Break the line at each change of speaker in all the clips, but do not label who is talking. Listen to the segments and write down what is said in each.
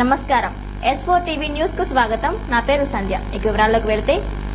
నమస్కారం S four TV news కు స్వాగతం నా పేరు సంధ్య ఇక వివరాల్లోకి వెళ్తే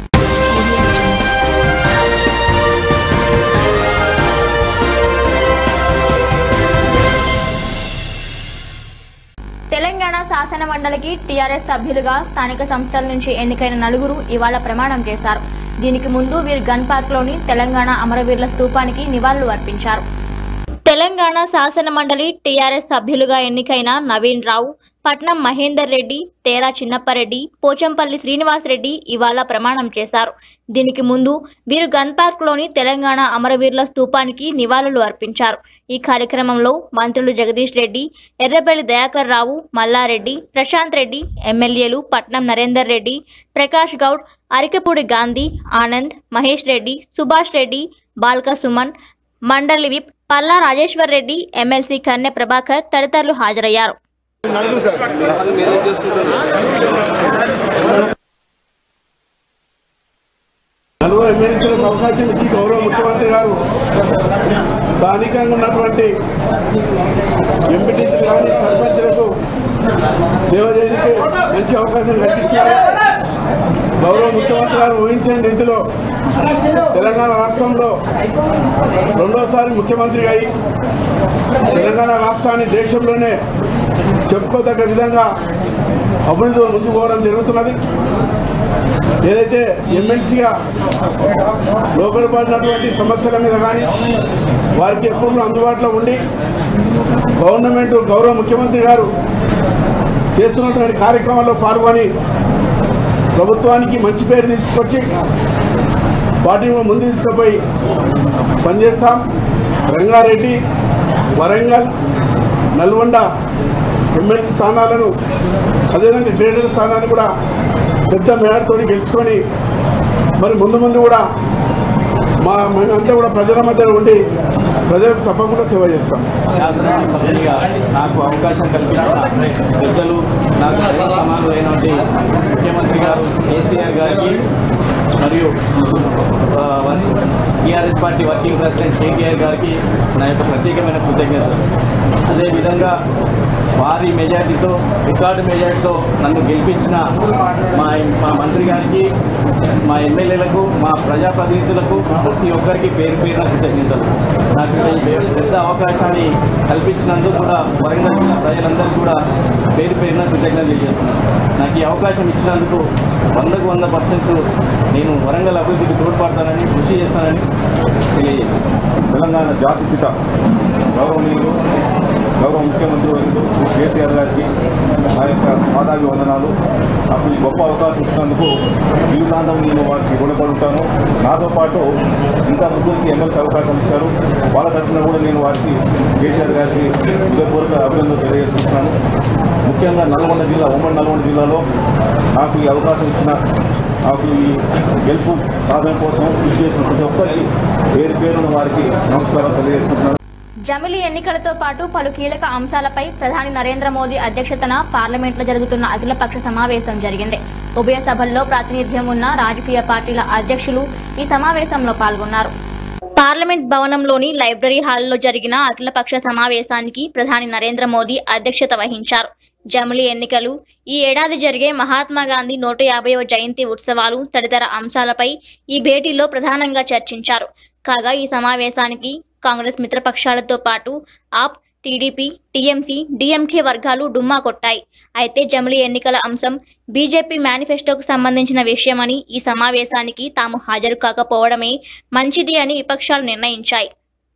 తెలంగాణ శాసన మండలికి టీఆర్ఎస్ సభ్యులుగా స్థానిక సంస్థల నుంచి ఎన్నికైన నలుగురు ఇవాళ ప్రమాణం చేశారు దీనికి ముందు వీరు గన్ పార్క్ లోని తెలంగాణ అమరవీరుల స్తూపానికి నివాళులు అర్పించారు తెలంగాణ శాసన మండలి టీఆర్ఎస్ సభ్యులుగా ఎన్నికైన నవీన్ రావు పట్నం మహేందర్ రెడ్డి తేరా చిన్నప్పరెడ్డి పోచంపల్లి శ్రీనివాసరెడ్డి ఇవాళ ప్రమాణం చేశారు దీనికి ముందు వీరు గన్ పార్క్ లోని తెలంగాణ అమరవీరుల స్తూపానికి నివాళులు అర్పించారు ఈ కార్యక్రమంలో మంత్రులు జగదీష్ రెడ్డి ఎర్రబెల్లి దయాకర్ రావు మల్లారెడ్డి ప్రశాంత్ రెడ్డి ఎమ్మెల్యేలు పట్నం నరేందర్ రెడ్డి ప్రకాష్ గౌడ్ అరికపూడి గాంధీ ఆనంద్ మహేష్ రెడ్డి సుభాష్ రెడ్డి బాల్క సుమన్ మండలి విప్ పల్లా రాజేశ్వర్ రెడ్డి ఎమ్మెల్సీ కన్నె ప్రభాకర్ తదితరులు హాజరయ్యారు
నలుగురు సార్ నలుగురు ఎమ్మెల్సీలకు అవకాశం ఇచ్చి గౌరవ ముఖ్యమంత్రి గారు స్థానికంగా ఉన్నటువంటి ఎంపీటీసీలు కానీ సర్పంచులకు సేవ చేయడానికి మంచి అవకాశం కల్పించారు గౌరవ ముఖ్యమంత్రి గారు ఊహించిన రీతిలో తెలంగాణ రాష్ట్రంలో రెండోసారి ముఖ్యమంత్రిగా అయి తెలంగాణ రాష్ట్రాన్ని దేశంలోనే చెప్పుకోదగ్గ విధంగా అభివృద్ధిలో ముందుకు పోవడం జరుగుతున్నది ఏదైతే ఎమ్మెల్సీగా లోపలపడినటువంటి సమస్యల మీద కానీ వారికి ఎప్పుడు అందుబాటులో ఉండి గవర్నమెంట్ గౌరవ ముఖ్యమంత్రి గారు చేస్తున్నటువంటి కార్యక్రమాల్లో పాల్గొని ప్రభుత్వానికి మంచి పేరు తీసుకొచ్చి వాటిని ముందు తీసుకుపోయి పనిచేస్తాం రంగారెడ్డి వరంగల్ నల్గొండ ఎమ్మెల్సీ స్థానాలను అదేవిధంగా గ్రేటర్ స్థానాన్ని కూడా పెద్ద మేడతో గెలుచుకొని మరి ముందు ముందు కూడా మా మేమంతా కూడా ప్రజల మధ్య ఉండి ప్రజలకు తప్పకుండా సేవ చేస్తాం
శాసనసభ్యునిగా నాకు అవకాశం కల్పించిన పెద్దలు నాకు దైవ సమానులైనటువంటి ముఖ్యమంత్రి గారు కేసీఆర్ గారికి మరియు TRS party working president KTR గారికి నా యొక్క ప్రత్యేకమైన కృతజ్ఞతలు అదేవిధంగా భారీ మెజార్టీతో రికార్డు మెజార్టీతో నన్ను గెలిపించిన మా మా మంత్రి గారికి మా ఎమ్మెల్యేలకు మా ప్రజాప్రతినిధులకు ప్రతి ఒక్కరికి పేరు పేరున కృతజ్ఞతలు నాకు ఈ పెద్ద అవకాశాన్ని కల్పించినందుకు కూడా వరంగల్ జిల్లా ప్రజలందరికీ కూడా పేరు పేరున కృతజ్ఞతలు తెలియజేస్తున్నాను నాకు ఈ అవకాశం ఇచ్చినందుకు వందకు వంద పర్సెంట్ నేను వరంగల్ అభివృద్ధికి తోడ్పడతానని కృషి చేస్తానని తెలియజేస్తున్నాను
తెలంగాణ జాతిపిత గౌరవనీయులు గౌరవ ముఖ్యమంత్రి వర్యులు శ్రీ కేసీఆర్ గారికి నా యొక్క పాదాభి వందనాలు నాకు ఈ గొప్ప అవకాశం ఇచ్చినందుకు జీవితాంతం నేను వారికి రుణపడి ఉంటాను నాతో పాటు ఇంకా ముగ్గురికి ఎమ్మెల్సీ అవకాశం ఇచ్చారు వాళ్ళ తరఫున కూడా నేను వారికి కేసీఆర్ గారికి హృదయపూర్వక అభినందనలు తెలియజేసుకుంటున్నాను ముఖ్యంగా నల్గొండ జిల్లా ఉమ్మడి నల్గొండ జిల్లాలో నాకు ఈ అవకాశం ఇచ్చిన నాకు ఈ గెలుపు సాధన కోసం కృషి చేసిన ప్రతి ఒక్కరికి పేరు పేరున వారికి నమస్కారం తెలియజేసుకుంటున్నాను
జమిలీ ఎన్నికలతో పాటు పలు కీలక అంశాలపై ప్రధాని నరేంద్ర మోదీ అధ్యక్షతన పార్లమెంట్లో జరుగుతున్న అఖిలపక్ష సమావేశం జరిగింది ఉభయ సభల్లో ప్రాతినిధ్యం ఉన్న రాజకీయ పార్టీల అధ్యక్షులు ఈ సమావేశంలో పాల్గొన్నారు పార్లమెంట్ భవనంలోని లైబ్రరీ హాల్లో జరిగిన అఖిలపక్ష సమావేశానికి ప్రధాని నరేంద్ర మోదీ అధ్యక్షత వహించారు జమిలీ ఎన్నికలు ఈ ఏడాది జరిగే మహాత్మా గాంధీ నూట యాభైవ జయంతి ఉత్సవాలు తదితర అంశాలపై ఈ భేటీలో ప్రధానంగా చర్చించారు కాగా ఈ సమావేశానికి కాంగ్రెస్ మిత్రపక్షాలతో పాటు ఆప్ టీడీపీ టీఎంసీ డీఎంకే వర్గాలు డుమ్మా కొట్టాయి అయితే జమిలీ ఎన్నికల అంశం బీజేపీ మేనిఫెస్టోకు సంబంధించిన విషయమని ఈ సమావేశానికి తాము హాజరు కాకపోవడమే మంచిది అని విపక్షాలు నిర్ణయించాయి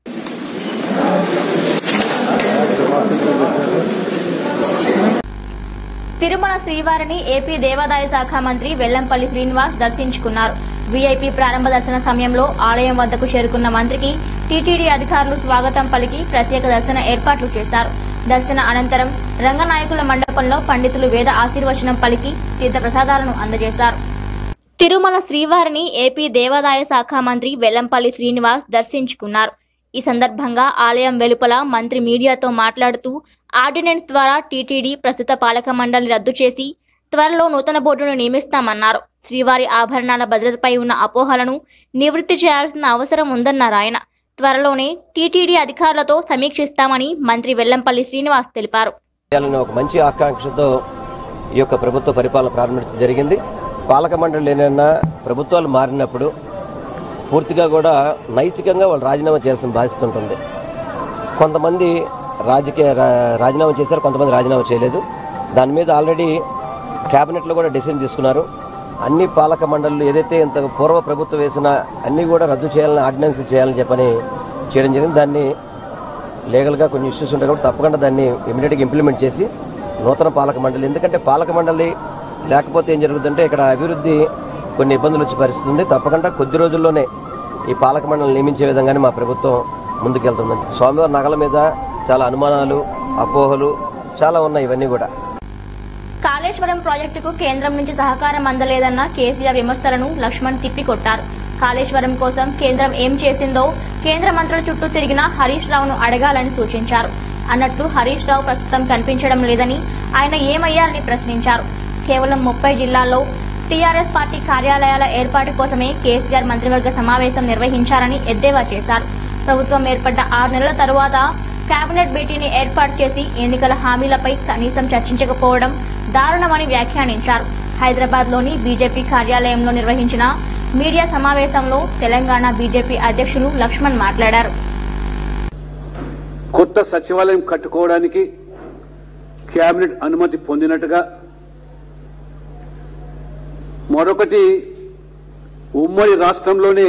తిరుమల శ్రీవారిని ఏపీ దేవాదాయ శాఖ మంత్రి వెల్లంపల్లి శ్రీనివాస్ దర్శించుకున్నారు వీఐపీ ప్రారంభ దర్శన సమయంలో ఆలయం వద్దకు చేరుకున్న మంత్రికి టీటీడీ అధికారులు స్వాగతం పలికి ప్రత్యేక దర్శన ఏర్పాట్లు చేశారు దర్శన అనంతరం రంగనాయకుల మండపంలో పండితులు వేద ఆశీర్వచనం పలికి తీర్థ ప్రసాదాలను అందజేశారు తిరుమల శ్రీవారిని ఏపీ దేవాదాయ శాఖ మంత్రి వెల్లంపల్లి శ్రీనివాస్ దర్శించుకున్నారు ఈ సందర్భంగా ఆలయం వెలుపల మంత్రి మీడియాతో మాట్లాడుతూ ఆర్డినెన్స్ ద్వారా టీటీడీ ప్రస్తుత పాలక మండలి రద్దు చేసి త్వరలో నూతన బోర్డును నియమిస్తామన్నారు శ్రీవారి ఆభరణాల భద్రతపై ఉన్న అపోహలను నివృత్తి చేయాల్సిన అవసరం ఉందన్నారు ఆయన త్వరలోనే టీటీడీ అధికారులతో సమీక్షిస్తామని మంత్రి వెల్లంపల్లి శ్రీనివాస్ తెలిపారు
చేయాలనే ఒక మంచి ఆకాంక్షతో ఈ యొక్క ప్రభుత్వ పరిపాలన ప్రారంభించడం జరిగింది పాలక మండలి ఏదైనా ప్రభుత్వాలు మారినప్పుడు పూర్తిగా కూడా నైతికంగా వాళ్ళు రాజీనామా చేయాల్సిన బాధ్యత ఉంటుంది కొంతమంది రాజకీయ రా- రాజీనామా చేశారు కొంతమంది రాజీనామా చేయలేదు దాని మీద ఆల్రెడీ క్యాబినెట్లో కూడా డెసిషన్ తీసుకున్నారు అన్ని పాలక మండళ్ళు ఏదైతే ఇంత పూర్వ ప్రభుత్వం వేసిన అన్నీ కూడా రద్దు చేయాలని ఆర్డినెన్స్ చేయాలని చెప్పని చేయడం జరిగింది దాన్ని లీగల్గా కొన్ని ఇష్యూస్ ఉంటాయి కాబట్టి తప్పకుండా దాన్ని ఇమీడియట్గా ఇంప్లిమెంట్ చేసి నూతన పాలక మండలి ఎందుకంటే పాలక మండలి లేకపోతే ఏం జరుగుతుందంటే ఇక్కడ అభివృద్ధి కొన్ని ఇబ్బందులు వచ్చే పరిస్థితి ఉంది తప్పకుండా కొద్ది రోజుల్లోనే ఈ పాలక మండలిని నియమించే విధంగానే మా ప్రభుత్వం ముందుకెళ్తుందండి స్వామివారి నగల మీద చాలా అనుమానాలు అపోహలు చాలా ఉన్నాయి ఇవన్నీ కూడా
కాళేశ్వరం ప్రాజెక్టుకు కేంద్రం నుంచి సహకారం అందలేదన్న కేసీఆర్ విమర్శలను లక్ష్మణ్ తిప్పికొట్టారు కాళేశ్వరం కోసం కేంద్రం ఏం చేసిందో కేంద్ర మంత్రుల చుట్టూ తిరిగిన హరీష్ రావును అడగాలని సూచించారు అన్నట్లు హరీష్ రావు ప్రస్తుతం కనిపించడం లేదని ఆయన ఏమయ్యారని ప్రశ్నించారు కేవలం ముప్పై జిల్లాల్లో టీఆర్ఎస్ పార్టీ కార్యాలయాల ఏర్పాటు కోసమే కేసీఆర్ మంత్రివర్గ సమావేశం నిర్వహించారని ఎద్దేవా చేశారు ప్రభుత్వం ఏర్పడ్డ ఆరు నెలల తరువాత కేబినెట్ భేటీని ఏర్పాటు చేసి ఎన్నికల హామీలపై కనీసం చర్చించకపోవడం దారుణమని వ్యాఖ్యానించారు హైదరాబాద్ లోని బీజేపీ కార్యాలయంలో నిర్వహించిన మీడియా సమావేశంలో తెలంగాణ బీజేపీ అధ్యక్షులు లక్ష్మణ్ మాట్లాడారు
కొత్త సచివాలయం కట్టుకోవడానికి కేబినెట్ అనుమతి పొందినట్టుగా మరొకటి ఉమ్మడి రాష్ట్రంలోనే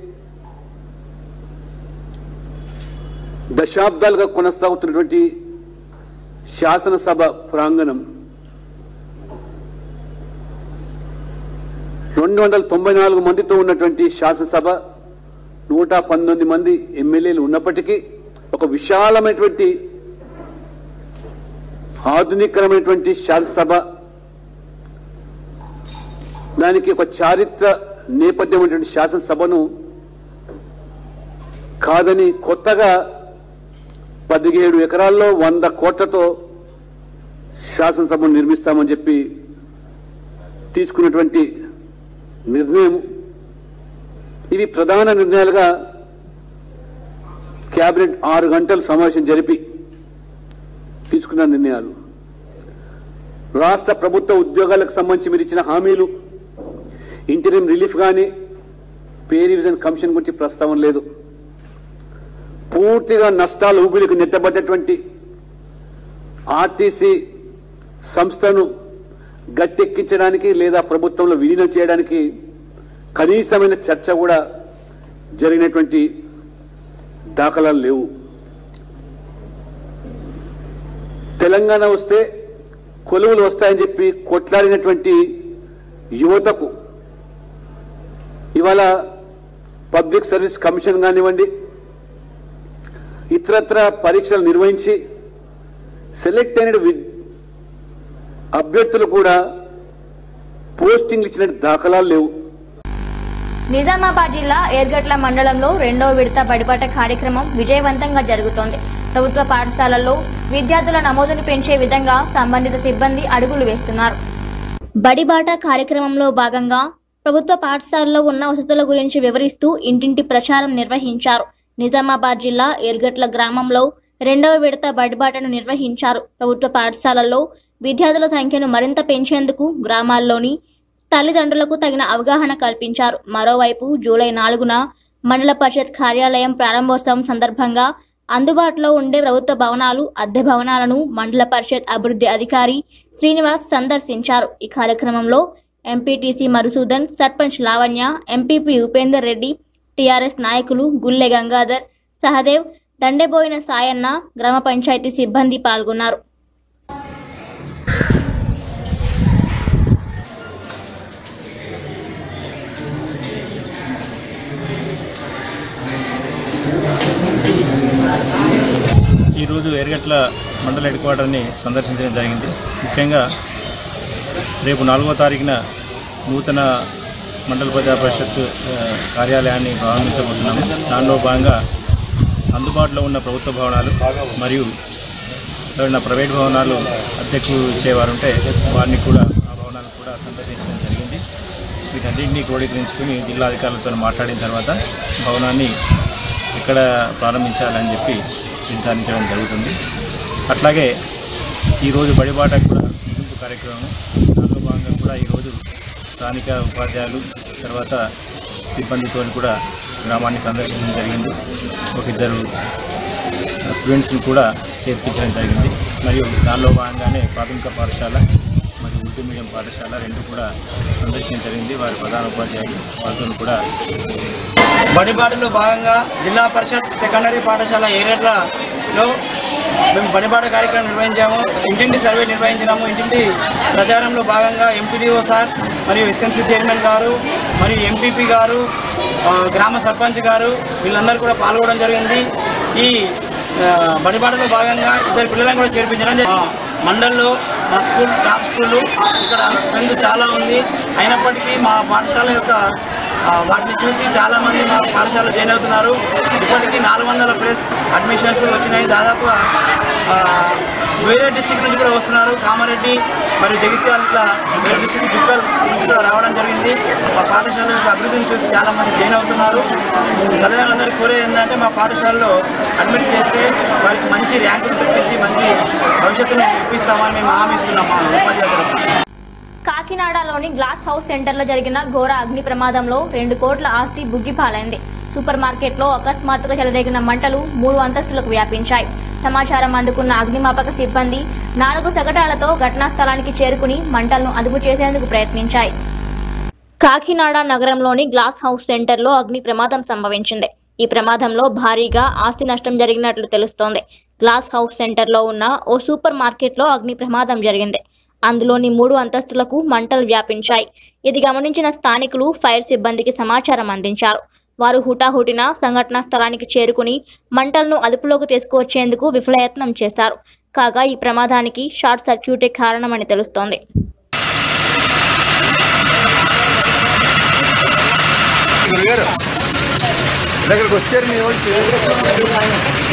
దశాబ్దాలుగా కొనసాగుతున్నటువంటి శాసనసభ ప్రాంగణం రెండు వందల తొంభై నాలుగు మందితో ఉన్నటువంటి శాసనసభ నూట పంతొమ్మిది మంది ఎమ్మెల్యేలు ఉన్నప్పటికీ ఒక విశాలమైనటువంటి ఆధునికరమైనటువంటి శాసనసభ దానికి ఒక చారిత్ర నేపథ్యమైనటువంటి శాసనసభను కాదని కొత్తగా పదిహేడు ఎకరాల్లో వంద కోట్లతో శాసనసభను నిర్మిస్తామని చెప్పి తీసుకున్నటువంటి నిర్ణయం ఇవి ప్రధాన నిర్ణయాలుగా కేబినెట్ ఆరు గంటలు సమావేశం జరిపి తీసుకున్న నిర్ణయాలు రాష్ట్ర ప్రభుత్వ ఉద్యోగాలకు సంబంధించి మీరు ఇచ్చిన హామీలు ఇంటరీం రిలీఫ్ కానీ పే రివిజన్ కమిషన్ గురించి ప్రస్తావన లేదు పూర్తిగా నష్టాలు ఊబిలకు నెట్టబడ్డటువంటి ఆర్టీసీ సంస్థను గట్టెక్కించడానికి లేదా ప్రభుత్వంలో విలీనం చేయడానికి కనీసమైన చర్చ కూడా జరిగినటువంటి దాఖలాలు లేవు తెలంగాణ వస్తే కొలువులు వస్తాయని చెప్పి కొట్లాడినటువంటి యువతకు ఇవాళ పబ్లిక్ సర్వీస్ కమిషన్ కానివ్వండి ఇతరత్ర పరీక్షలు నిర్వహించి సెలెక్ట్ అయిన వి- అభ్యర్థులు కూడా పోస్టింగ్లు ఇచ్చిన దాఖలాలు లేవు
నిజామాబాద్ జిల్లా ఏర్గట్ల మండలంలో రెండో విడత బడిబాట కార్యక్రమం విజయవంతంగా జరుగుతోంది ప్రభుత్వ పాఠశాలల్లో విద్యార్థుల నమోదును పెంచే విధంగా సంబంధిత సిబ్బంది అడుగులు వేస్తున్నారు బడిబాట కార్యక్రమంలో భాగంగా ప్రభుత్వ పాఠశాలలో ఉన్న వసతుల గురించి వివరిస్తూ ఇంటింటి ప్రచారం నిర్వహించారు నిజామాబాద్ జిల్లా ఏర్గట్ల గ్రామంలో రెండవ విడత బడిబాటను నిర్వహించారు ప్రభుత్వ పాఠశాలల్లో విద్యార్థుల సంఖ్యను మరింత పెంచేందుకు గ్రామాల్లోని తల్లిదండ్రులకు తగిన అవగాహన కల్పించారు మరోవైపు జూలై నాలుగున మండల పరిషత్ కార్యాలయం ప్రారంభోత్సవం సందర్భంగా అందుబాటులో ఉండే ప్రభుత్వ భవనాలు అద్దె భవనాలను మండల పరిషత్ అభివృద్ధి అధికారి శ్రీనివాస్ సందర్శించారు ఈ కార్యక్రమంలో MPTC Madhusudan sarpanch Lavanya MPP Upender Reddy TRS నాయకులు గుల్లె గంగాధర్ సహదేవ్ దండెబోయిన సాయన్న గ్రామ పంచాయతీ సిబ్బంది పాల్గొన్నారు
ఈరోజు ఎరగట్ల మండల హెడ్ క్వార్టర్ని సందర్శించడం జరిగింది ముఖ్యంగా రేపు నాలుగో తారీఖున నూతన మండల ప్రజా పరిషత్ ఆ, కార్యాలయాన్ని ప్రారంభించబోతున్నాము దానిలో భాగంగా అందుబాటులో ఉన్న ప్రభుత్వ భవనాలు మరియు ఎవరైనా ప్రైవేట్ భవనాలు అద్దెకు ఇచ్చేవారు ఉంటే వారిని కూడా ఆ భవనాలు కూడా సందర్శించడం జరిగింది వీటన్నింటినీ క్రోడీకరించుకుని జిల్లా అధికారులతో మాట్లాడిన తర్వాత భవనాన్ని ఎక్కడ ప్రారంభించాలని చెప్పి నిర్ధారించడం జరుగుతుంది అట్లాగే ఈరోజు బడిబాట కూడా ముగింపు గుర్తింపు కార్యక్రమం దానిలో భాగంగా కూడా ఈరోజు స్థానిక ఉపాధ్యాయులు తర్వాత సిబ్బందితో కూడా గ్రామాన్ని సందర్శించడం జరిగింది ఒక ఇద్దరు స్టూడెంట్స్ని కూడా చేర్పించడం జరిగింది మరియు దానిలో భాగంగానే ప్రాథమిక పాఠశాల మరియు ఉర్దూ మీడియం పాఠశాల రెండు కూడా సందర్శించడం జరిగింది వారి ప్రధాన ఉపాధ్యాయులు వారితో కూడా
బడిబాటలో భాగంగా జిల్లా పరిషత్ సెకండరీ పాఠశాల ఏరేట్లలో మేము బడిబాట కార్యక్రమం నిర్వహించాము ఇంటింటి సర్వే నిర్వహించినాము ఇంటింటి ప్రచారంలో భాగంగా ఎంపీడీఓ సార్ మరియు ఎస్ఎంసీ చైర్మన్ గారు మరియు ఎంపీపీ గారు ఆ, గ్రామ సర్పంచ్ గారు వీళ్ళందరూ కూడా పాల్గొనడం జరిగింది ఈ ఆ, బడిబాటలో భాగంగా ఇద్దరు పిల్లలను కూడా చేర్పించడం జరిగింది. ఆ, మండల్లో మా స్కూల్ టాప్ స్కూల్ ఇక్కడ స్ట్రెంత్ చాలా ఉంది అయినప్పటికీ మా పాఠశాల యొక్క ఆ, వాటిని చూసి చాలా మంది మా పాఠశాలలో జాయిన్ అవుతున్నారు ఇప్పటికీ నాలుగు వందల ప్లస్ అడ్మిషన్స్ వచ్చినాయి దాదాపుగా ఆ, వేరే డిస్టిక్ నుంచి కూడా వస్తున్నారు కామారెడ్డి మరియు జగిత్యాల ఇట్లా వేరే డిస్టిక్ జుక్కల్ నుంచి కూడా రావడం జరిగింది మా పాఠశాల యొక్క అభివృద్ధిని చూసి చాలా మంది జాయిన్ అవుతున్నారు తల్లిదండ్రులందరూ కోరేది ఏంటంటే మా పాఠశాలలో అడ్మిట్ చేస్తే వారికి మంచి ర్యాంకులు తెప్పించి మంచి భవిష్యత్తును ఇప్పిస్తామని మేము హామీ ఇస్తున్నాం మా ఉపాధ్యాయులకు
కాకినాడలోని గ్లాస్ హౌస్ సెంటర్ లో జరిగిన ఘోర అగ్ని ప్రమాదంలో రెండు కోట్ల ఆస్తి బుగ్గిపాలైంది సూపర్ మార్కెట్ లో అకస్మాత్తుగా చెలరేగిన మంటలు మూడు అంతస్తులకు వ్యాపించాయి సమాచారం అందుకున్న అగ్నిమాపక సిబ్బంది నాలుగు శకటాలతో ఘటనా స్థలానికి చేరుకుని మంటలను అదుపు చేసేందుకు ప్రయత్నించాయి కాకినాడ నగరంలోని గ్లాస్ హౌస్ సెంటర్లో అగ్ని ప్రమాదం సంభవించింది ఈ ప్రమాదంలో భారీగా ఆస్తి నష్టం జరిగినట్లు తెలుస్తోంది గ్లాస్ హౌస్ సెంటర్లో ఉన్న ఓ సూపర్ మార్కెట్లో అగ్ని ప్రమాదం జరిగింది అందులోని మూడు అంతస్తులకు మంటలు వ్యాపించాయి ఇది గమనించిన స్థానికులు ఫైర్ సిబ్బందికి సమాచారం అందించారు వారు హుటాహుటిన సంఘటనా స్థలానికి చేరుకుని మంటలను అదుపులోకి తీసుకువచ్చేందుకు విఫలయత్నం చేశారు కాగా ఈ ప్రమాదానికి షార్ట్ సర్క్యూటే కారణమని తెలుస్తోంది
దగ్గరకు వచ్చారు మీ వాళ్ళు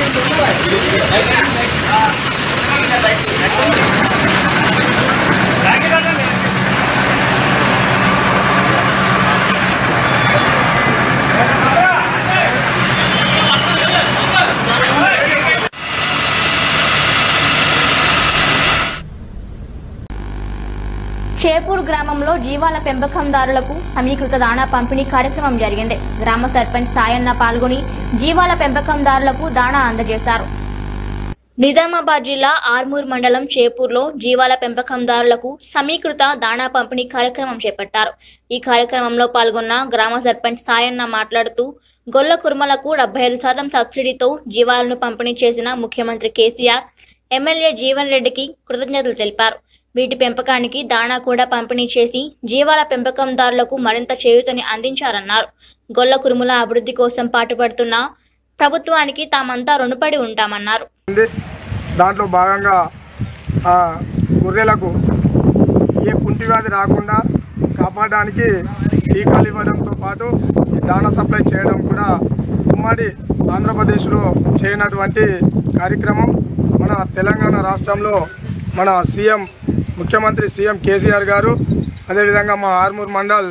చేపూర్ గ్రామంలో జీవాల పెంపకందారులకు సమీకృత దాణా పంపిణీ కార్యక్రమం జరిగింది గ్రామ సర్పంచ్ సాయన్న పాల్గొని జీవాల పెంపకందారులకు దాణా అందజేశారు నిజామాబాద్ జిల్లా ఆర్మూర్ మండలం చేపూర్లో జీవాల పెంపకందారులకు సమీకృత దాణా పంపిణీ కార్యక్రమం చేపట్టారు ఈ కార్యక్రమంలో పాల్గొన్న గ్రామ సర్పంచ్ సాయన్న మాట్లాడుతూ గొల్ల కుర్మలకు డెబ్బై ఐదు శాతం సబ్సిడీతో జీవాలను పంపిణీ చేసిన ముఖ్యమంత్రి కేసీఆర్ ఎమ్మెల్యే జీవన్ రెడ్డికి కృతజ్ఞతలు తెలిపారు వీటి పెంపకానికి దాణా కూడా పంపిణీ చేసి జీవాల పెంపకందారులకు మరింత చేయూతని అందించారన్నారు గొల్ల కురుముల అభివృద్ధి కోసం పాటుపడుతున్న ప్రభుత్వానికి తామంతా రుణపడి ఉంటామన్నారు
ఉంది దాంట్లో భాగంగా ఆ గొర్రెలకు ఏ కుంటి వ్యాధి రాకుండా కాపాడడానికి టీకాలు ఇవ్వడంతో పాటు ఈ దానా సప్లై చేయడం కూడా ఉమ్మడి ఆంధ్రప్రదేశ్లో చేయనటువంటి కార్యక్రమం మన తెలంగాణ రాష్ట్రంలో మన సీఎం ముఖ్యమంత్రి సీఎం కేసీఆర్ గారు అదేవిధంగా మా ఆర్మూర్ మండల్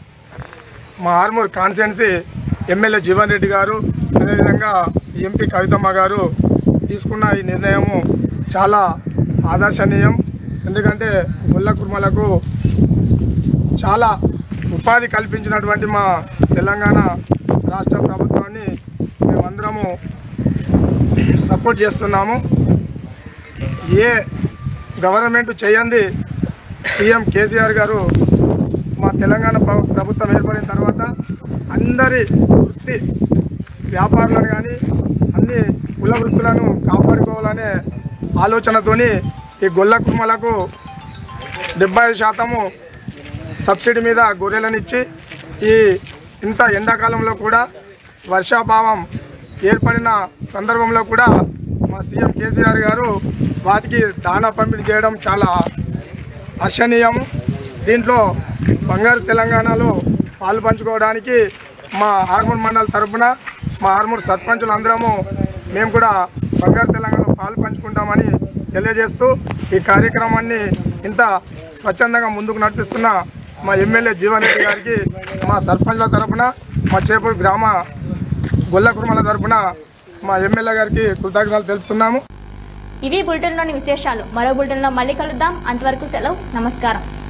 మా ఆర్మూర్ కాన్స్టిట్యున్సీ ఎమ్మెల్యే జీవన్ రెడ్డి గారు అదేవిధంగా ఎంపీ కవితమ్మ గారు తీసుకున్న ఈ నిర్ణయము చాలా ఆదర్శనీయం ఎందుకంటే గొల్ల కుర్మలకు చాలా ఉపాధి కల్పించినటువంటి మా తెలంగాణ రాష్ట్ర ప్రభుత్వాన్ని మేమందరము సపోర్ట్ చేస్తున్నాము ఏ గవర్నమెంట్ చేయంది సీఎం కేసీఆర్ గారు మా తెలంగాణ ప్ర- ప్రభుత్వం ఏర్పడిన తర్వాత అందరి వృత్తి వ్యాపారులను కానీ అన్ని కుల వృత్తులను కాపాడుకోవాలనే ఆలోచనతోని ఈ గొల్ల కుర్మలకు డెబ్బై ఐదు శాతము సబ్సిడీ మీద గొర్రెలను ఇచ్చి ఈ ఇంత ఎండాకాలంలో కూడా వర్షాభావం ఏర్పడిన సందర్భంలో కూడా మా సీఎం కేసీఆర్ గారు వాటికి దానా పంపిణీ చేయడం చాలా హర్షణీయము దీంట్లో బంగారు తెలంగాణలో పాలు పంచుకోవడానికి మా ఆర్మూర్ మండల తరపున మా ఆర్మూర్ సర్పంచులు అందరము మేము కూడా బంగారు తెలంగాణలో పాలు పంచుకుంటామని తెలియజేస్తూ ఈ కార్యక్రమాన్ని ఇంత స్వచ్ఛందంగా ముందుకు నడిపిస్తున్న మా ఎమ్మెల్యే జీవన్ రెడ్డి గారికి మా సర్పంచ్ల తరపున మా చేపూరు గ్రామ గొల్ల కుర్మల తరపున మా ఎమ్మెల్యే గారికి కృతజ్ఞతలు తెలుపుతున్నాము
ఇవి బులెటిన్లోని విశేషాలు మరో బులెటిన్లో మళ్ళీ కలుద్దాం అంతవరకు సెలవు నమస్కారం